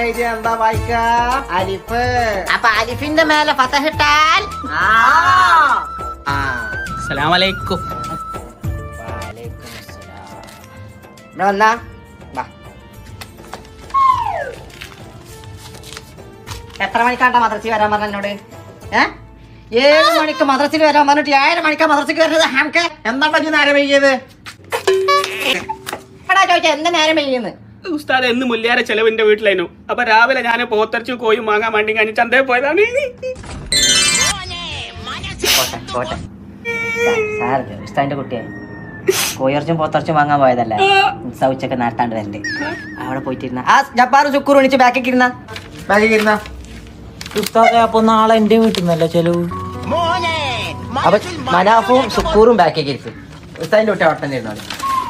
എഴുതി എന്താ വായിക്ക അലിഫ് അപ്പൊ അലിഫിന്റെ മേലെ ഫതഹിട്ടാൽ ആ ആ അസ്സലാമലൈക്കും വലൈക്കും അസ്സലാം. ഇവിടെ വന്നാ വാ. എത്ര മണിക്കാണ്ടാ മദ്രസയിൽ വരാൻ പറഞ്ഞ എന്നോട് ഏ ഏഴ് മണിക്ക് മദ്രസയിൽ വരാൻ പറഞ്ഞിട്ട് ഏഴര മണിക്കാ മദ്രസയ്ക്ക് വരുന്നത് ഹാംക്ക് എന്താ പറ്റി നേരം വൈകിയത് എടാ ചോദിച്ചാ എന്താ നേരം വൈകിയെന്ന് ഉസ്താദ് എന്ന് മുല്യാരെ ചെലവിന്റെ വീട്ടിലായിരുന്നു അപ്പൊ രാവിലെ ഞാൻ പോത്തർച്ചും കോയും വാങ്ങാൻ വേണ്ടി കഴിഞ്ഞ് ചന്തയിൽ പോയതാണ് പോട്ടെ പോട്ടെ സാർ ഉസ്താദിന്റെ കുട്ടിയായി കോയർച്ചും പോത്തർച്ചും വാങ്ങാൻ പോയതല്ലേ ഉത്സവ ഉച്ചക്ക് നേരത്താണ്ട് വരണ്ട് അവിടെ പോയിട്ടിരുന്ന ആ ജപ്പാറും സുക്കൂറും എണിച്ച് ബാക്കിൽ ഇരുന്ന ബാക്കി ഇരുന്ന ഉസ്താദെ അപ്പൊ നാളെ എന്റെ വീട്ടിൽ നിന്നല്ല ചെലവ് അപ്പൊ മനാഫും സുക്കൂറും ബാക്കിൽ ഇരിക്കും ഉസ്താദിന്റെ കുട്ടി അവിടെ തന്നെ ഇരുന്നോളി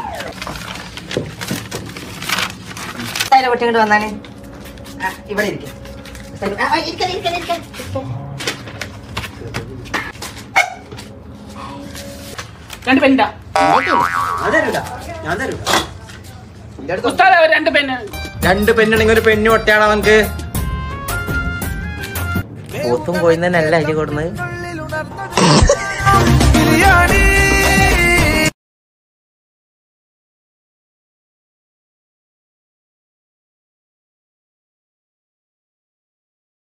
ഉസ്താദിന്റെ കുട്ടി ഇങ്ങോട്ട് വന്നാണ് ആ, ഇവിടെ ഇരിക്കും ഉസ്താദിന്റെ- ആ, ആ, ഇരിക്കല്, ഇരിക്കല്, ഇരിക്കല്, ഇരിക്കല്. രണ്ട് പെന്നാ ഞാൻ തരൂല ഞാൻ തരൂല എന്റെ അടുത്ത് ഉസ്താദ് ഒരു രണ്ട് പെണ്ണ് രണ്ട് പെണ്ണുണ്ടെങ്കിൽ ഒരു പെണ്ണ് ഒട്ടയാണ് അവൻക്ക് പോത്തും കോയിന്ന് തന്നെയല്ല അരി കൊടുന്നത് ബിരിയാണി